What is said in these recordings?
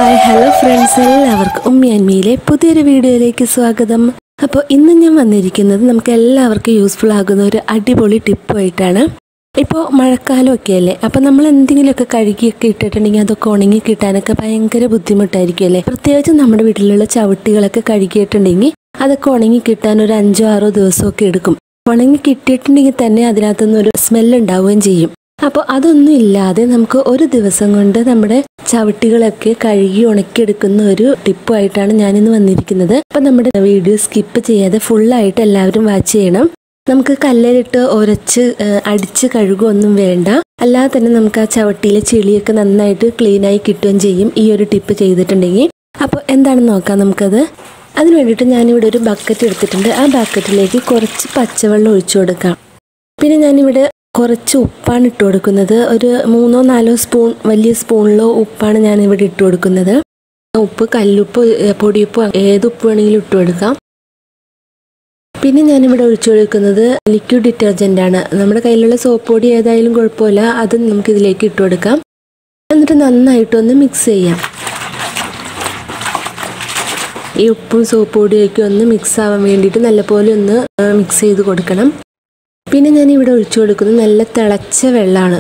hi hello friends എല്ലാവർക്കും ഉമ്മി അന്മിയിലെ പുതിയൊരു വീഡിയോയിലേക്ക് സ്വാഗതം അപ്പോൾ ഇന്ന് ഞാൻ വന്നിരിക്കുന്നത് നമുക്ക് എല്ലാവർക്കും യൂസ്ഫുൾ ആകുന്ന ഒരു അടിപൊളി ടിപ്പുമായിട്ടാണ് ഇപ്പോൾ മഴക്കാലമൊക്കെ അല്ലേ അപ്പോൾ നമ്മൾ എന്തെങ്കിലുമൊക്കെ കഴുകിയൊക്കെ ഇട്ടിട്ടുണ്ടെങ്കിൽ അതൊക്കെ ഉണങ്ങി കിട്ടാനൊക്കെ ഭയങ്കര ബുദ്ധിമുട്ടായിരിക്കും അല്ലേ പ്രത്യേകിച്ച് നമ്മുടെ വീട്ടിലുള്ള ചവിട്ടികളൊക്കെ കഴുകിയിട്ടുണ്ടെങ്കിൽ അതൊക്കെ ഉണങ്ങി കിട്ടാൻ ഒരു അഞ്ചോ ആറോ ദിവസമൊക്കെ എടുക്കും ഉണങ്ങി കിട്ടിയിട്ടുണ്ടെങ്കിൽ തന്നെ അതിനകത്തുനിന്ന് ഒരു സ്മെല്ല് ഉണ്ടാവുകയും ചെയ്യും അപ്പോൾ അതൊന്നും ഇല്ലാതെ നമുക്ക് ഒരു ദിവസം കൊണ്ട് നമ്മുടെ ചവിട്ടികളൊക്കെ കഴുകി ഉണക്കിയെടുക്കുന്ന ഒരു ടിപ്പുമായിട്ടാണ് ഞാനിന്ന് വന്നിരിക്കുന്നത് അപ്പം നമ്മുടെ വീഡിയോ സ്കിപ്പ് ചെയ്യാതെ ഫുള്ളായിട്ട് എല്ലാവരും വാച്ച് ചെയ്യണം നമുക്ക് കല്ലിലിട്ട് ഉരച്ച് ഏഹ്, അടിച്ച് കഴുകുകയൊന്നും വേണ്ട അല്ലാതെ തന്നെ നമുക്ക് ആ ചവിട്ടിയിലെ ചെളിയൊക്കെ നന്നായിട്ട് ക്ലീനായി കിട്ടുകയും ചെയ്യും ഈ ഒരു ടിപ്പ് ചെയ്തിട്ടുണ്ടെങ്കിൽ അപ്പോൾ എന്താണെന്ന് നോക്കാം നമുക്കത് അതിന് വേണ്ടിയിട്ട് ഞാനിവിടെ ഒരു ബക്കറ്റ് എടുത്തിട്ടുണ്ട് ആ ബക്കറ്റിലേക്ക് കുറച്ച് പച്ചവെള്ളം ഒഴിച്ചു കൊടുക്കാം പിന്നെ ഞാനിവിടെ കുറച്ച് ഉപ്പാണ് ഇട്ട് കൊടുക്കുന്നത് ഒരു മൂന്നോ നാലോ സ്പൂൺ വലിയ സ്പൂണിലോ ഉപ്പാണ് ഞാൻ ഇവിടെ ഇട്ട് കൊടുക്കുന്നത് ഉപ്പ് കല്ലുപ്പ് ഏഹ് പൊടിയുപ്പ് ഏത് ഉപ്പ് വേണമെങ്കിലും ഇട്ട് കൊടുക്കാം പിന്നെ ഞാനിവിടെ ഒഴിച്ചു കൊടുക്കുന്നത് ലിക്വിഡ് ഡിറ്റർജൻ്റ് ആണ് നമ്മുടെ കയ്യിലുള്ള സോപ്പ് പൊടി ഏതായാലും കുഴപ്പമില്ല അത് നമുക്ക് ഇതിലേക്ക് ഇട്ട് കൊടുക്കാം എന്നിട്ട് നന്നായിട്ടൊന്ന് മിക്സ് ചെയ്യാം ഈ ഉപ്പും സോപ്പ് പൊടിയൊക്കെ ഒന്ന് മിക്സ് ആവാൻ വേണ്ടിയിട്ട് നല്ലപോലെ ഒന്ന് മിക്സ് ചെയ്ത് കൊടുക്കണം പിന്നെ ഞാൻ ഇവിടെ ഒഴിച്ചു കൊടുക്കുന്നത് നല്ല തിളച്ച വെള്ളമാണ്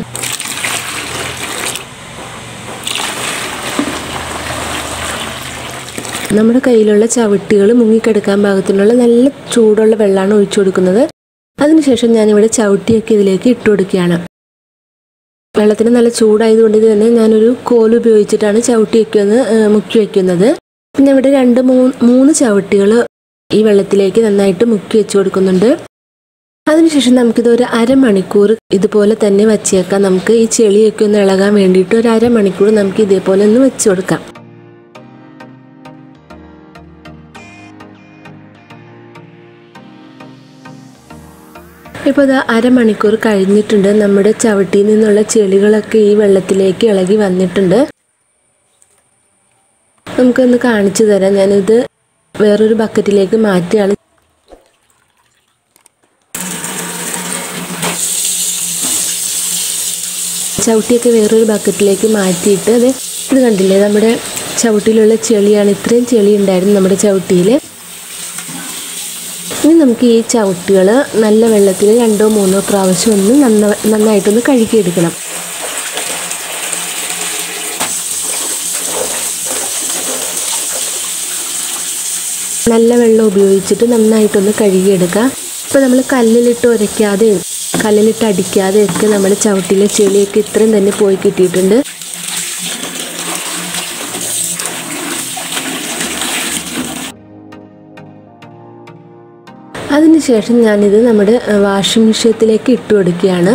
നമ്മുടെ കയ്യിലുള്ള ചവിട്ടികൾ മുങ്ങിക്കെടുക്കാൻ പാകത്തിനുള്ള നല്ല ചൂടുള്ള വെള്ളമാണ് ഒഴിച്ചു കൊടുക്കുന്നത് അതിനുശേഷം ഞാനിവിടെ ചവിട്ടിയൊക്കെ ഇതിലേക്ക് ഇട്ട് കൊടുക്കുകയാണ് വെള്ളത്തിന് നല്ല ചൂടായതുകൊണ്ട് തന്നെ ഞാനൊരു കോല് ഉപയോഗിച്ചിട്ടാണ് ചവിട്ടിയൊക്കെ ഒന്ന് ഏഹ്, മുക്കി വയ്ക്കുന്നത് പിന്നെ ഇവിടെ രണ്ട് മൂന്ന് മൂന്ന് ചവിട്ടികൾ ഈ വെള്ളത്തിലേക്ക് നന്നായിട്ട് മുക്കി വെച്ച് കൊടുക്കുന്നുണ്ട് അതിനുശേഷം നമുക്കിത് ഒരു അരമണിക്കൂർ ഇതുപോലെ തന്നെ വച്ചേക്കാം നമുക്ക് ഈ ചെളിയൊക്കെ ഒന്ന് ഇളകാൻ വേണ്ടിയിട്ട് ഒരു അരമണിക്കൂർ നമുക്ക് ഇതേപോലെ ഒന്ന് വെച്ച് കൊടുക്കാം ഇപ്പോൾ ഇത് അരമണിക്കൂർ കഴിഞ്ഞിട്ടുണ്ട് നമ്മുടെ ചവിട്ടിയിൽ നിന്നുള്ള ചെളികളൊക്കെ ഈ വെള്ളത്തിലേക്ക് ഇളകി വന്നിട്ടുണ്ട് നമുക്കൊന്ന് കാണിച്ചു തരാം ഞാനിത് വേറൊരു ബക്കറ്റിലേക്ക് മാറ്റുകയാണ് ചവിട്ടിയൊക്കെ വേറൊരു ബക്കറ്റിലേക്ക് മാറ്റിയിട്ട് അത് ഇത് കണ്ടില്ലേ നമ്മുടെ ചവിട്ടിയിലുള്ള ചെളിയാണ് ഇത്രയും ചെളി ഉണ്ടായിരുന്നു നമ്മുടെ ചവിട്ടിയിൽ ഇനി നമുക്ക് ഈ ചവിട്ടികൾ നല്ല വെള്ളത്തിൽ രണ്ടോ മൂന്നോ പ്രാവശ്യം ഒന്ന് നന്ന നന്നായിട്ടൊന്ന് കഴുകിയെടുക്കണം നല്ല വെള്ളം ഉപയോഗിച്ചിട്ട് നന്നായിട്ടൊന്ന് കഴുകിയെടുക്കുക ഇപ്പോൾ നമ്മൾ കല്ലിലിട്ട് ഉരയ്ക്കാതെ കല്ലിലിട്ട് അടിക്കാതെ ഒക്കെ നമ്മുടെ ചവിട്ടിയിലെ ചെളിയൊക്കെ ഇത്രയും തന്നെ പോയി കിട്ടിയിട്ടുണ്ട് അതിനുശേഷം ഞാനിത് നമ്മുടെ ഏഹ്, വാഷിംഗ് മെഷീനത്തിലേക്ക് ഇട്ട് കൊടുക്കുകയാണ്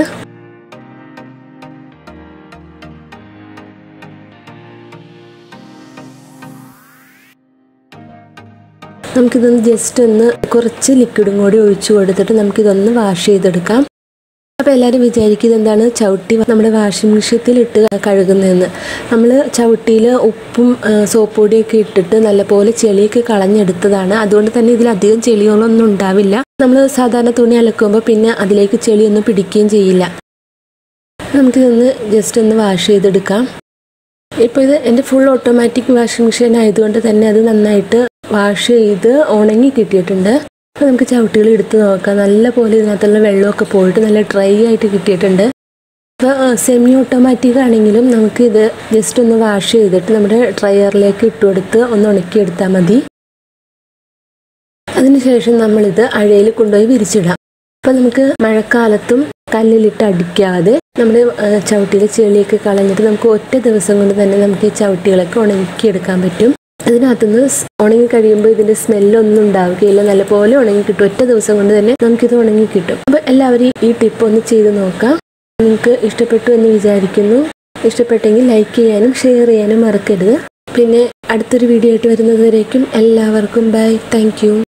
നമുക്കിതൊന്ന് ജസ്റ്റ് ഒന്ന് കുറച്ച് ലിക്വിഡും കൂടി ഒഴിച്ചു കൊടുത്തിട്ട് നമുക്കിതൊന്ന് വാഷ് ചെയ്തെടുക്കാം അപ്പോൾ എല്ലാവരും വിചാരിക്കും എന്താണ് ചവിട്ടി നമ്മുടെ വാഷിംഗ് മെഷീനത്തിൽ ഇട്ട് കഴുകുന്നതെന്ന് നമ്മൾ ചവിട്ടിയിൽ ഉപ്പും ആ, സോപ്പ് പൊടിയൊക്കെ ഇട്ടിട്ട് നല്ലപോലെ ചെളിയൊക്കെ കളഞ്ഞെടുത്തതാണ് അതുകൊണ്ട് തന്നെ ഇതിലധികം ചെളികളൊന്നും ഉണ്ടാവില്ല നമ്മൾ സാധാരണ തുണി അലക്കുമ്പോൾ പിന്നെ അതിലേക്ക് ചെളിയൊന്നും പിടിക്കുകയും ചെയ്യില്ല നമുക്കിതൊന്ന് ജസ്റ്റ് ഒന്ന് വാഷ് ചെയ്തെടുക്കാം ഇപ്പോൾ ഇത് എൻ്റെ ഫുൾ ഓട്ടോമാറ്റിക് വാഷിംഗ് മെഷീൻ ആയതുകൊണ്ട് തന്നെ അത് നന്നായിട്ട് വാഷ് ചെയ്ത് ഉണങ്ങി കിട്ടിയിട്ടുണ്ട് അപ്പോൾ നമുക്ക് ചവിട്ടികൾ എടുത്ത് നോക്കാം നല്ല പോലെ ഇതിനകത്തുള്ള വെള്ളമൊക്കെ പോയിട്ട് നല്ല ഡ്രൈ ആയിട്ട് കിട്ടിയിട്ടുണ്ട് അപ്പോൾ സെമി ഓട്ടോമാറ്റിക് ആണെങ്കിലും നമുക്ക് ഇത് ജസ്റ്റ് ഒന്ന് വാഷ് ചെയ്തിട്ട് നമ്മുടെ ഡ്രയറിലേക്ക് ഇട്ട് കൊടുത്ത് ഒന്ന് ഉണക്കിയെടുത്താൽ മതി അതിനുശേഷം നമ്മളിത് അഴയിൽ കൊണ്ടുപോയി വിരിച്ചിടാം അപ്പോൾ നമുക്ക് മഴക്കാലത്തും കല്ലിലിട്ട് അടിക്കാതെ നമ്മുടെ ചവിട്ടിയിലെ ചെളിയൊക്കെ കളഞ്ഞിട്ട് നമുക്ക് ഒറ്റ ദിവസം കൊണ്ട് തന്നെ നമുക്ക് ഈ ചവിട്ടികളൊക്കെ ഉണക്കിയെടുക്കാൻ പറ്റും അതിനകത്തുനിന്ന് സ് ഉണങ്ങി കഴിയുമ്പോൾ ഇതിന്റെ സ്മെല്ലൊന്നും ഉണ്ടാവുകയില്ല നല്ലപോലെ ഉണങ്ങി കിട്ടും ഒറ്റ ദിവസം കൊണ്ട് തന്നെ നമുക്കിത് ഉണങ്ങി കിട്ടും അപ്പോൾ എല്ലാവരും ഈ ടിപ്പ് ഒന്ന് ചെയ്ത് നോക്കാം നിങ്ങൾക്ക് ഇഷ്ടപ്പെട്ടു എന്ന് വിചാരിക്കുന്നു ഇഷ്ടപ്പെട്ടെങ്കിൽ ലൈക്ക് ചെയ്യാനും ഷെയർ ചെയ്യാനും മറക്കരുത് പിന്നെ അടുത്തൊരു വീഡിയോ ആയിട്ട് വരുന്നത് വരേക്കും എല്ലാവർക്കും ബൈ താങ്ക്